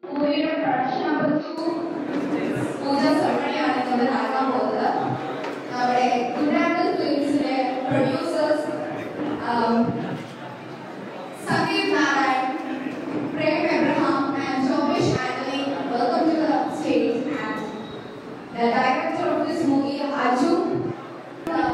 മൂവിയുടെ production number two pooja സെറമണിയാണ് നമ്മൾ നടക്കാൻ പോകുന്നത് നമ്മുടെ ഗുജറാത്ത് ഫിലിംസിലെ producers Zakir Narayan Prem Abraham and Jobish Antony welcome to the stage and the director of this movie Arjun uh,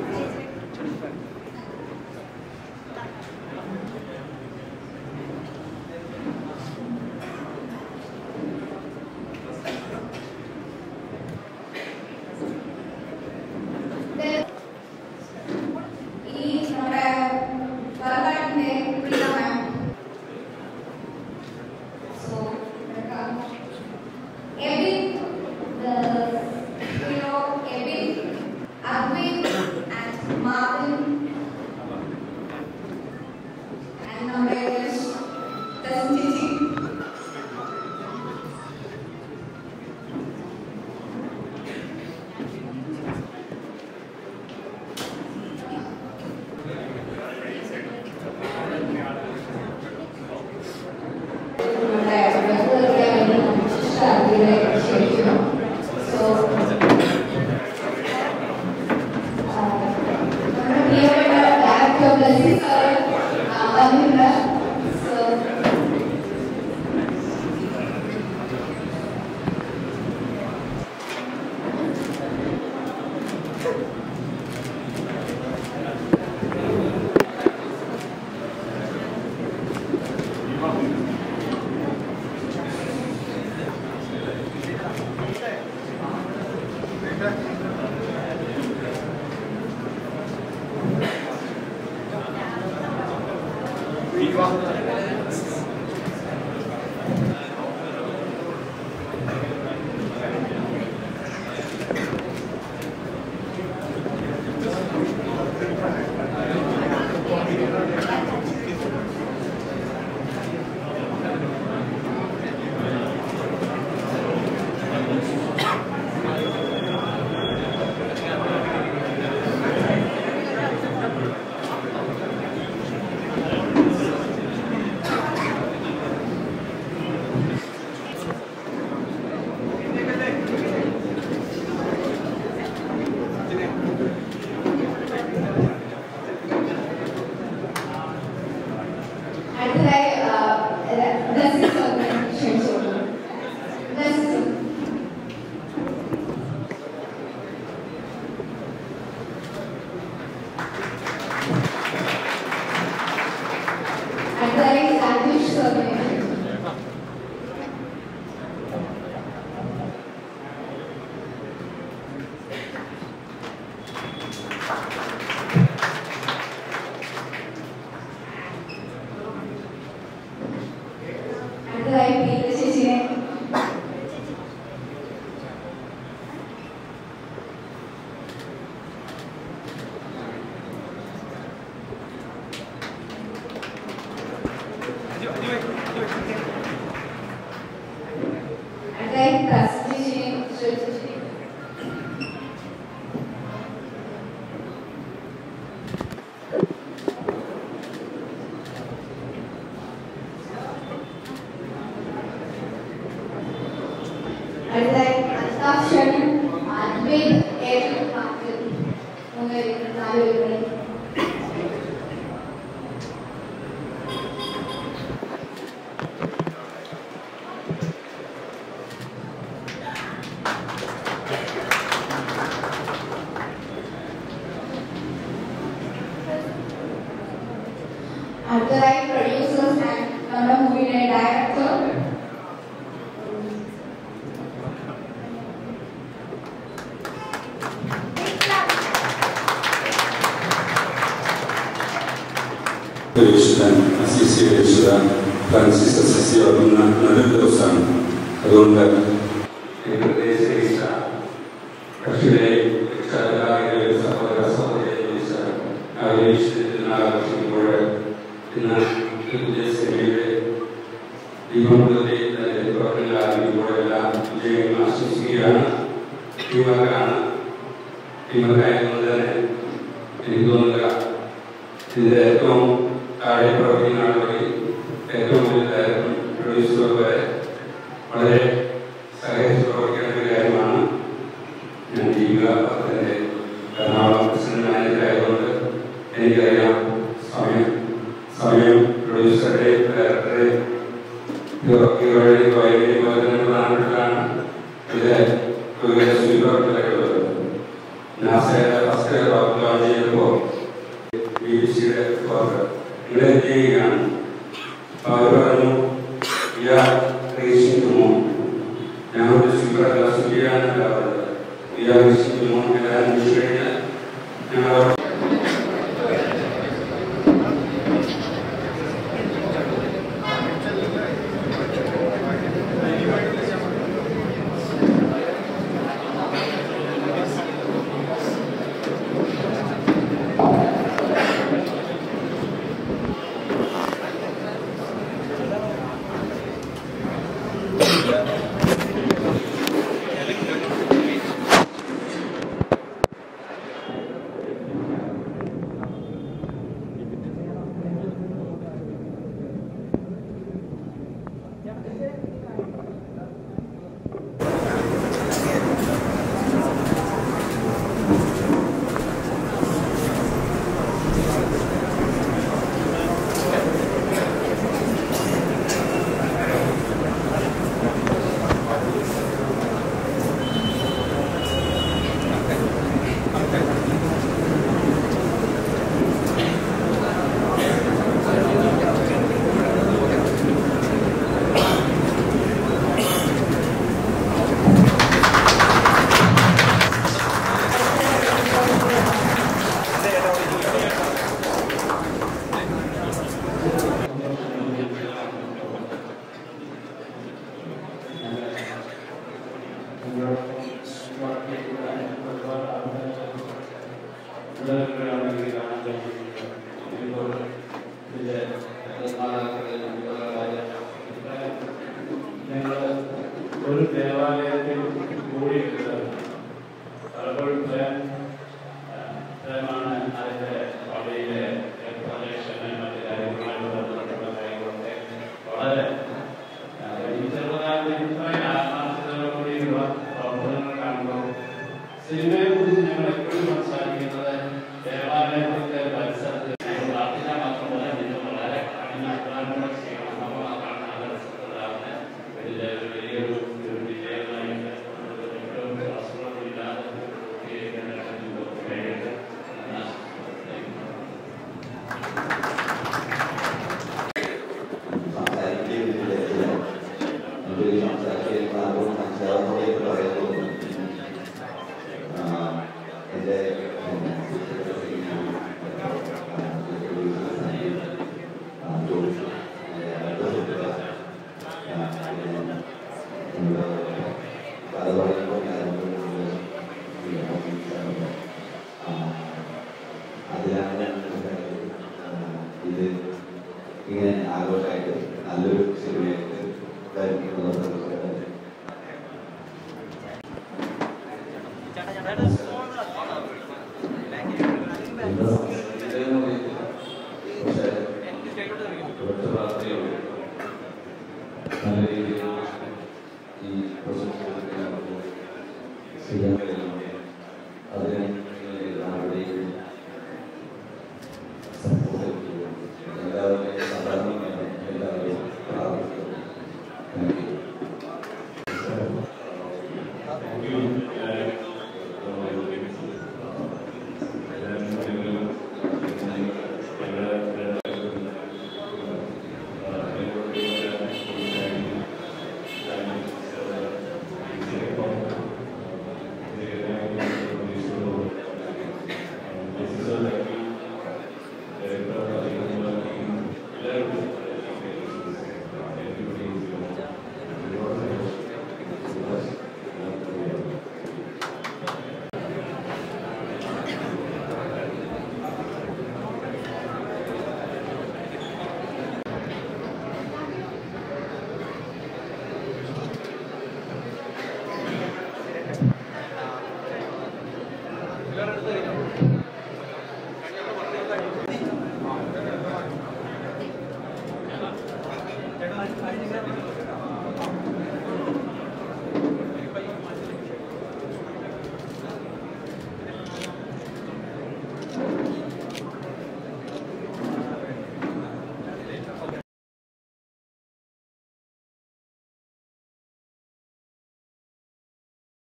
ഈ നമ്മുടെ ഭരതനാട്യത്തിന്റെ Priya ma'am so Ebin hero Ebin Adwin and Marvin and നമ്മുടെ ടെസ്റ്റ് ചേച്ചി നമ്മുടെ ബന്ധുക്കളെ ശാന്തിയെ ക്ഷണിക്കുന്നു സോ നമ്മുടെ പ്രിയപ്പെട്ട ഡയറക്ടർ ബ്ലസ്സി സാർ വന്നിട്ടുണ്ട് സോ അടുത്തതായി ബ്ലസ്സി സാറിനെ ക്ഷണിച്ചു ബ്ലസ്സി സാർ അടുത്തതായി രാജേഷ് സാറിനെ ക്ഷണിച്ചു അടുത്തതായി പ്രീത ചേച്ചിനെ അടുത്തതായി പ്രസ് ചേച്ചിനെ ശ്രുതി ചേച്ചിനെ അടുത്തതായി അൽതാഫ് ഷണൻ അദ്വൈത് ഏഴ് മാർക്ക് മൂന്ന് പേര് നാല് പേര് അടുത്തതായി പ്രൊഡ്യൂസേഴ്സ് ആൻഡ് നമ്മുടെ മൂവിയുടെ ഡയറക്ടർ വിശുദ്ധൻ അസിസി വിശുദ്ധ ഫ്രാൻസിസ് അസിസി ഓർക്കുന്ന നല്ലൊരു ദിവസമാണ് അതുകൊണ്ട് ഈ പ്രദേശ കക്ഷിയുടെ സഹോദര സഹോദരി ആഘോഷിക്കുമ്പോൾ ഇന്ന് പുതിയ സിനിമയുടെ ദീപാവലി പ്രവർത്തനങ്ങൾ ആരംഭിക്കുമ്പോഴെല്ലാം വിജയങ്ങൾ ആശംസിക്കുകയാണ് ടീമക്കാണ് ടീമക്കായതുകൊണ്ട് തന്നെ എനിക്ക് തോന്നുക ഇതിന്റെ ഏറ്റവും താഴെ പ്രവർത്തിക്കുന്ന ആളുകളിൽ ഏറ്റവും വലിയ പ്രൊഡ്യൂസർ വരെ എനിക്കറിയാം സമയം സമയം പ്രൊഡ്യൂസറുടെ ഡയറക്ടറെ ഇവരുടെ വൈകി പ്രധാനപ്പെട്ടതാണ് ഇത് ഇവരുടെ സ്വീകരണത്തിലുള്ളത് നാസയുടെ ഫസ്റ്റ് ലോക്ക്ഡൗൺ ചെയ്തപ്പോൾ ബി ബി സിയുടെ ഇവിടെ എന്ത് ചെയ്യുകയാണ് അപ്പോൾ അവർ പറഞ്ഞു യാ റേസിംഗ് മോൺ ഞങ്ങളുടെ സ്വീകരണ സ്വീകരണമല്ല പറഞ്ഞത് യാ റേസിംഗ് മോൺ എല്ലാം വെച്ച് കഴിഞ്ഞാൽ ഞങ്ങൾ അവിടെ ഒരു ദേവാലയത്തിൽ കൂടിയിരുന്നത് പലപ്പോഴും സ്വയം സ്വയമാണ് അതിൻ്റെ പള്ളിയിലെ പ്രൊജക്ഷന് മറ്റു കാര്യങ്ങളുമായിട്ട് ബന്ധപ്പെട്ടുള്ള കാര്യങ്ങളൊക്കെ വളരെ ഈ ചെറുതായിട്ട് ഇത്രയും ആത്മാർത്ഥതയോടുകൂടിയുള്ള പ്രവർത്തനങ്ങൾ കാണുമ്പോൾ സിനിമയെ കുറിച്ച് ഞങ്ങൾ എപ്പോഴും സംസാരിക്കുന്നത് ദേവാലയത്തിന്റെ പരിസരത്ത് ഞങ്ങൾ പ്രാർത്ഥിക്കാൻ മാത്രമല്ല നിങ്ങൾ വളരെ കഠിന അധ്വാനങ്ങൾ ചെയ്യണം നമ്മൾ അതാണ് ആദർശത്തിലാവുന്ന വലിയ വലിയൊരു ഒരു വിജയമായിട്ട് ഏറ്റവും അസുഖമില്ലാതെ പൂർത്തീകരിക്കാനായിട്ട് നിങ്ങൾക്ക് കഴിയട്ടെ എന്ന് ആശംസിക്കുന്നു. സംസാരിക്കുകയില്ല നമുക്ക് സംസാരിക്കുന്ന ആർക്കും മനസ്സിലാവുന്നതായിട്ട് പറയുന്നു എൻ്റെ കഥ പറയുമ്പോൾ അതിലാണ് ഞാൻ ഇത് ഇങ്ങനെ ആഘോഷമായിട്ട് നല്ലൊരു സിനിമയായിട്ട് വരും എന്നുള്ളത്